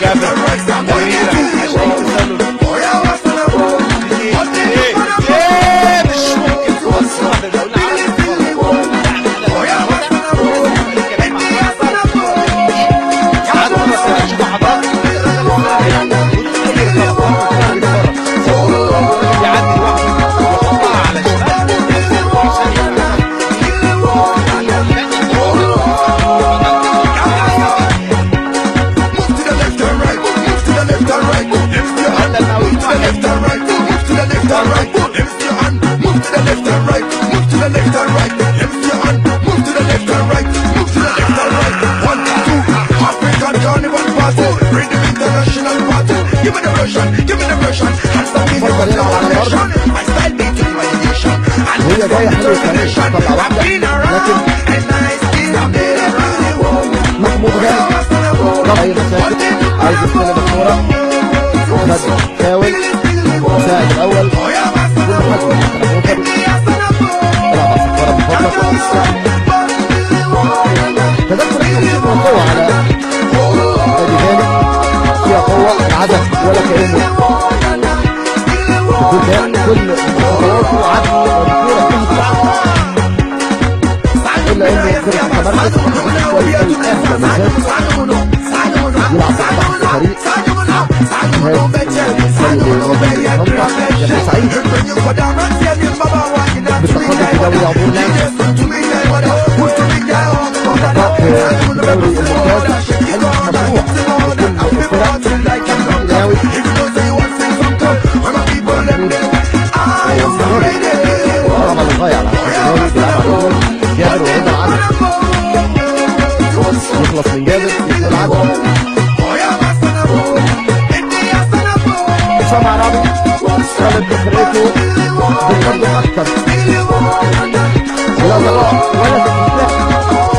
جابر تمريرة عشان التسلل ايه ايه مش ممكن توصل ده دول يعدي لوحده ويحطها على شمال عشان يبقى Move to the left and right, move to the left and right. Lift your hand and now move to the left and right, move to the left and right. Lift your hand, move to the left and right, move to the left and right. Lift your hand, move to the left and right, move to the left and right. One, two, African carnival party, rhythm international party. Give me the version, give me the version. Hands up in the nation. My style beating my nation. And وهي جايه حلوه كمان طلع I've واحده been around and I still am there around the world. محمود غالي طلع اي مشاكل عايز يستلم الكوره خد فاول مساعد الاول كل حاجه العب على الكوره بفضلك تدخل التنشيط والقوه على نادي غالي فيها قوه عدد ولا كانه كل كل خطواته عدل والكوره فيها الا انه فرق متمركز كويس قوي اهدى مسافه يلعب تحت الفريق بالتقدم في دوري عبورنا لقاء في الدوري الممتاز حلو مفتوح لكل الفرق الاهلاوي طبعا الغاية على الاهلاوي بيلعب على جابر ورضا العدل يخلص من جابر يدخل العدل حسام عربي خالد بفرقته بالتقدم اكثر ولا ضراء ولا تكتيك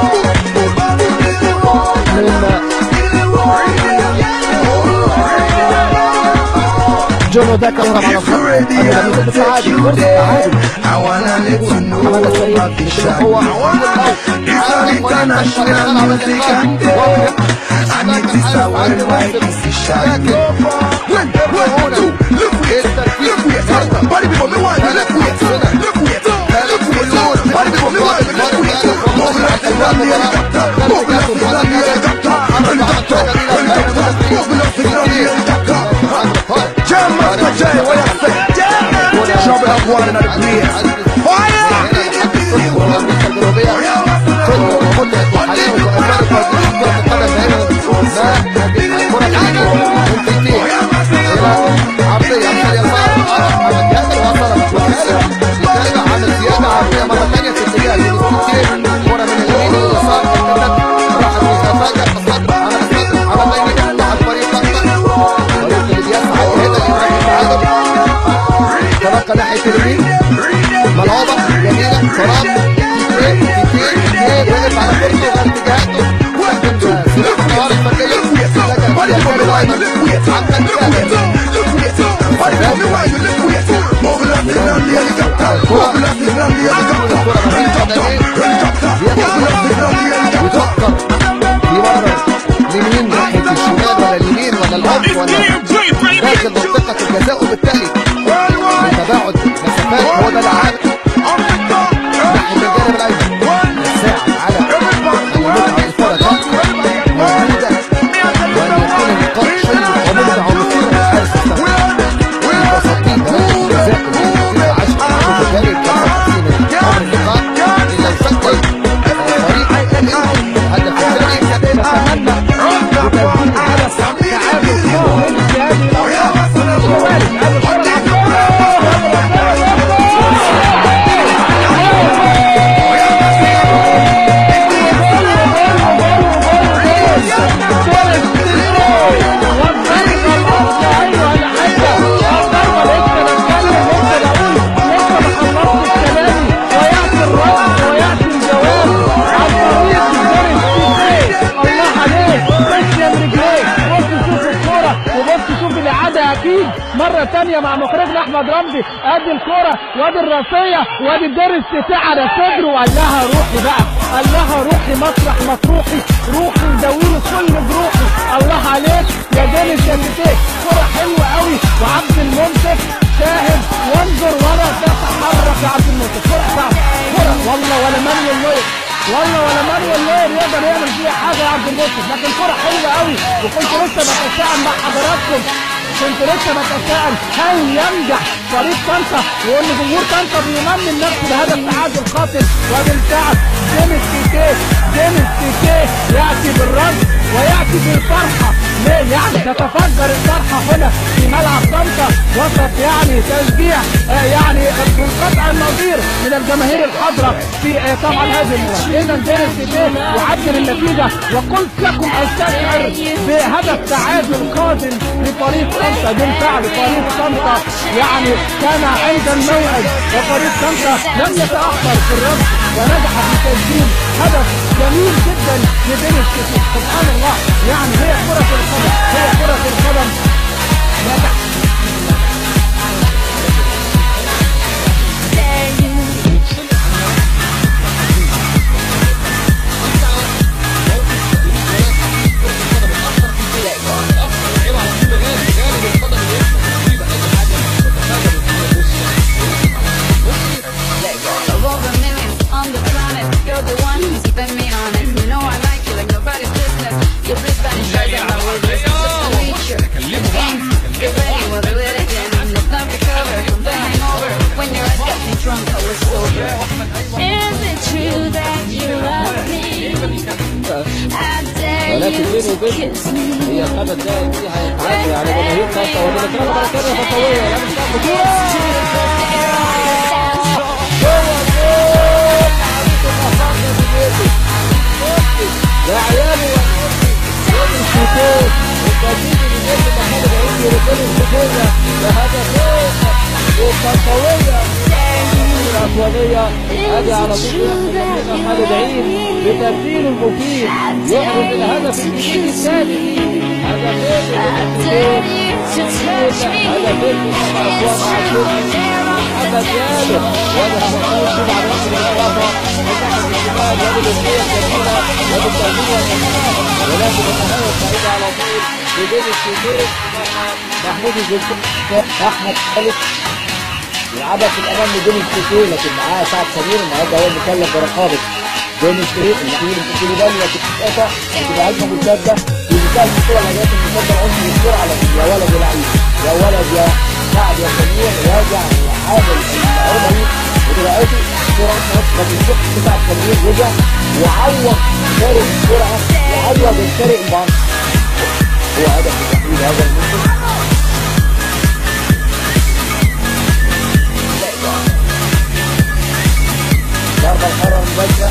جونو ده كان على الخط انا لما تعادل فرصه تعادل I wanna let you know حماد السيد about the shot. هو It's an international music and I need this a worldwide decision. One, one, two, look wait, look wait. Body people, me want you look wait, look wait, look wait. Body people, me want you look wait. Move like the run the helicopter, move like the run the helicopter, helicopter, helicopter, move like the run the helicopter. Jam Master J, what you say? Trouble up one in the place. Fire! تلقى ناحية اليمين ملعوبة جميلة سلام تيتين تيتين تيتين وقف على كرسي وغير اتجاهاته لكن سلاح النهار الفردية لكن يا كامل ايمن عدى يفكر يمرر اليمين ناحية الشمال ولا اليمين ولا العمق ولا داخل منطقة الجزاء وبالتالي تباعد مسافات هو ده العادة ناحية الجانب الأيمن الساعد على المتعة الفرق موجودة وأن يكون اللقاء شيق وممتع ومثير للحارس السابق وتصديق هدف الجزاء الذي عشق وبالتالي كان عمر اللقاء إلا يسجل فريق الهدف الثاني نتمنى اكيد مره تانية مع مخرجنا احمد رمزي ادي الكرة وادي الراسية وادي الدور استيفاء على صدره وقال لها روحي بقى قال لها روحي مسرح مطروحي روحي ودوري كل بروحي الله عليك يا دير وصلت لكن كرة حلوة قوي وكنت لسه بتساءل مع حضراتكم كنت لسه بتساءل هل ينجح فريق طنطا وان جمهور طنطا بيمنن نفسه بهدف تعادل قاتل وبالفعل ديمس كيكيه ديمس كيكيه ياتي بالرد وياتي بالفرحه ليه يعني تتفجر الفرحه هنا في ملعب طنطا وسط يعني تشجيع آه يعني منقطع النظير من الجماهير الحاضره في آه طبعا هذه المباراه اذا ديمس كيكيه يعدل النتيجه وقلت لكم استشعر بهدف تعادل قادم لفريق طنطا بالفعل فريق طنطا يعني كان عند الموعد وفريق طنطا لم يتاخر في الرد ونجح في تسجيل هدف جميل جدا لدينيس كيكيه سبحان الله يعني هي كرة القدم هي كرة القدم نجح Of all the millions on the planet, you're the one who's keeping me honest. You know I like you like nobody's business. Your blue Spanish eyes are my witness. Just to meet you. Thanks. Get ready, we'll do it again. Let's not recover from the hangover. When your eyes got me drunk, I was sober. Is it true that you love me? I dare ولكن you بيني to وبينكم kiss me. هي خمس دقايق دي هيتعدوا يعني جماهير طنطا واللي بتتفرج على كده فتويه لا مش يا عيالي يا الشيطان التأكيد اللي جاي محمد عيد يرسل الشيطانية لهدفين والطنطاوية الأسودية ادي على طول محمد عيد بتبديل المفيد يحرز الهدف الجديد الثاني هدفين هدفين هدفين محمد جابر واضح مخالف بعد وقت الاضافه فتح الاحتمال وادي الامنيه الجميله وادي التهديد والانهاء ولكن النهايه السعيده على طول بدون الشيطان محمود الزكي احمد خالد يلعبها في الامام بدون الكوكي لكن معاه سعد سمير النهارده هو المكلف برقابه دون الشريط المحمود الكوكي بالي لكن تتقطع وتبقى هجمه مرتده في مثال الكوره الهجمات المرتده عنصر السرعه لكن يا ولد يا لعيب يا ولد يا سعد يا سمير راجع وعامل العرضه دي ودلوقتي الكوره لكن الشق بتاع سمير رجع وعوض فارق السرعه وعوض الفارق البعض هو هدف التحويل هذا الموسم ضربة الحرة مباشرة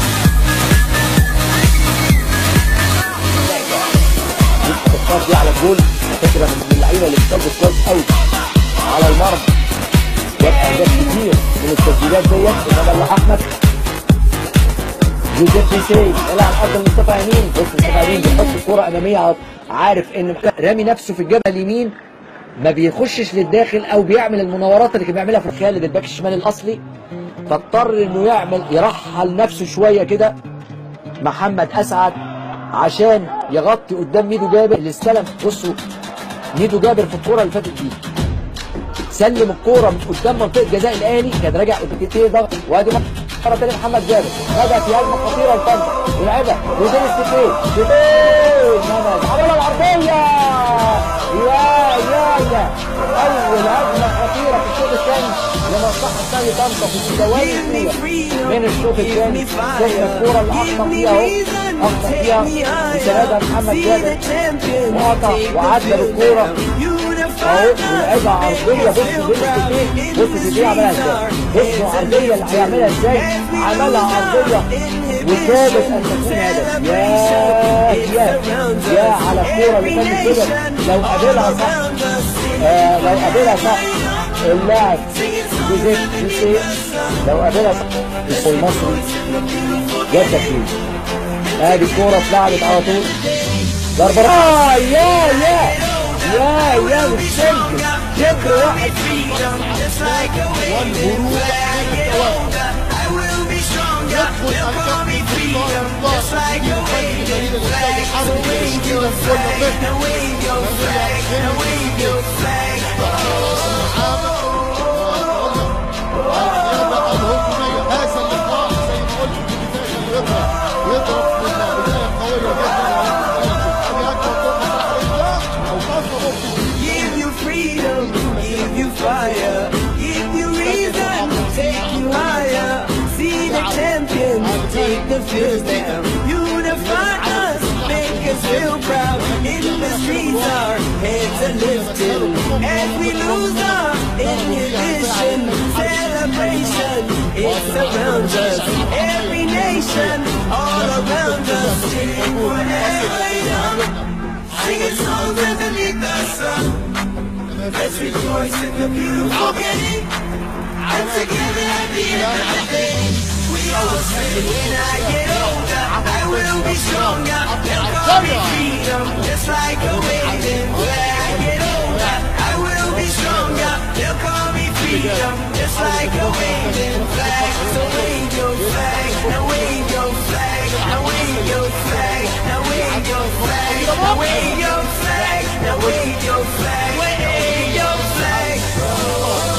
الخطاف دي على الجول فكرة من اللعيبة اللي بتسجل كويس قوي على المرمى جاب أهداف كتير من التسجيلات ديت إنما اللي أحمد جوزيف بيسي يلعب أرض مصطفى يمين بص مصطفى يمين بيحط الكرة أمامية عارف إن رامي نفسه في الجبهة اليمين ما بيخشش للداخل او بيعمل المناورات اللي كان بيعملها في خالد الباك الشمال الاصلي فاضطر انه يعمل يرحل نفسه شويه كده محمد اسعد عشان يغطي قدام ميدو جابر اللي استلم بصوا ميدو جابر في الكوره اللي فاتت دي سلم الكوره من قدام منطقه جزاء الاهلي كان راجع قدام ضغط وادي مره تاني محمد جابر بدأ في هجمه خطيره لطنطا ولعبها ودين السيفين سيفين محمد عملها العرضيه يا يا يا اول هجمه خطيره في الشوط الثاني لمصلحه ثاني طنطا في الدوائر الاولى من الشوط الثاني شفنا الكوره اللي اخطا فيها اهو اخطا فيها بسندها محمد جابر وقطع وعدى بالكوره اهو ولعبها عرضيه بص بص سيديه بص سيديه عملها ازاي بصوا عرضيه اللي هيعملها ازاي عملها عرضيه وثابت ان تكون هدف يا يا يا على الكوره اللي كانت كده لو قابلها صح آه لو قابلها صح اللاعب بزيت بزيت لو قابلها صح بس المصري جاب تكتيك ادي الكوره اتلعبت على طول ضربه آه يا يا يا يا مش سجل جبر واحد يضرب من بداية قوية جدا feels down. Unify us, make us feel proud. In the streets, our heads are lifted as we lose our inhibition. Celebration, it surrounds us. Every nation, all around us. Whatever young, singing songs underneath the sun. Let's rejoice in the beautiful game. And together at the end of the day, we all say, when I get older, I will be stronger. They'll call me freedom, just like a waving flag. I get older, I will be stronger. They'll call me freedom, just like a waving flag. So wave your flag, now wave your flag, now wave your flag, now wave your flag, now wave your flag, now wave your flag, wave your flag.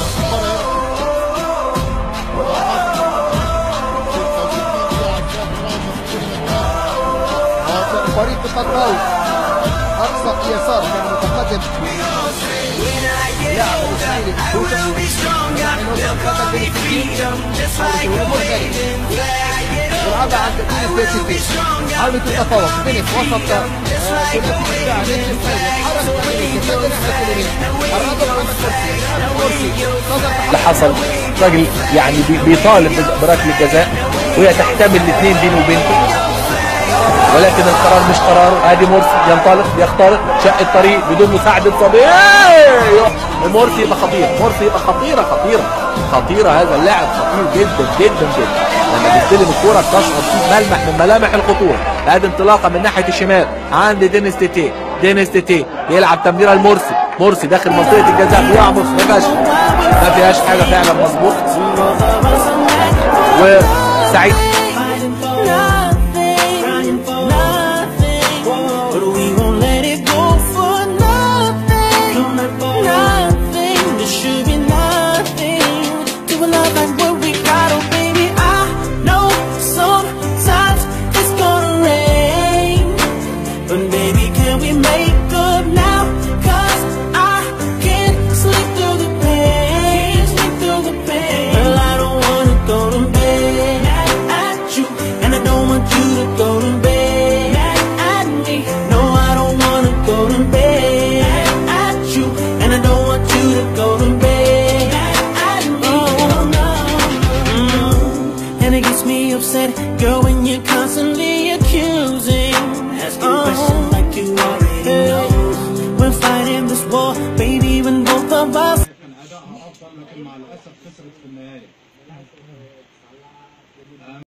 فريق القطاوي اقصى يسار كان متقدم When I get older, I will be stronger. They'll call me freedom, just like a waving flag. I get يلعب older, عند I دينيس will be بيتشيتي stronger. عودة التفوق دينيس وسط Just like a waving flag. So wave your flag, now wave your flag, now wave your flag. اللي حصل راجل يعني بي- بيطالب بركله جزاء وهي تحتمل الاثنين بينه وبينته ولكن القرار مش قراره ادي مرسي ينطلق يخترق شق الطريق بدون مساعده صبي أيوه. مرسي يبقى خطير مرسي يبقى خطيره خطيره خطيره هذا اللاعب خطير جدا جدا جدا لما بيستلم الكوره بتشعر فيه ملمح من ملامح الخطوره ادي انطلاقه من ناحيه الشمال عند دينيس تيتي دينيس تيتي يلعب تمريره لمرسي مرسي داخل منطقه الجزاء بيقع مرسي ما فيهاش ما فيهاش حاجه فعلا مظبوط وسعيد Fighting for nothing, crying for nothing. But we won't let it go for nothing, nothing. There should be nothing to a love like what we got. Oh baby, I know sometimes it's gonna rain, but baby, can we make up now? 'Cause I can't sleep through the pain, sleep through the pain. Well, I don't wanna go to bed at you, and I don't want you to go to bed at me. No, I don't wanna go to bed at you, and I don't want you to go to bed at me. Oh, no. Mm. And it gets me upset, girl, when you're constantly accusing. Asking questions like you already know. We're fighting this war, baby, when both of us كان ادائها افضل لكن مع الاسف خسرت في النهايه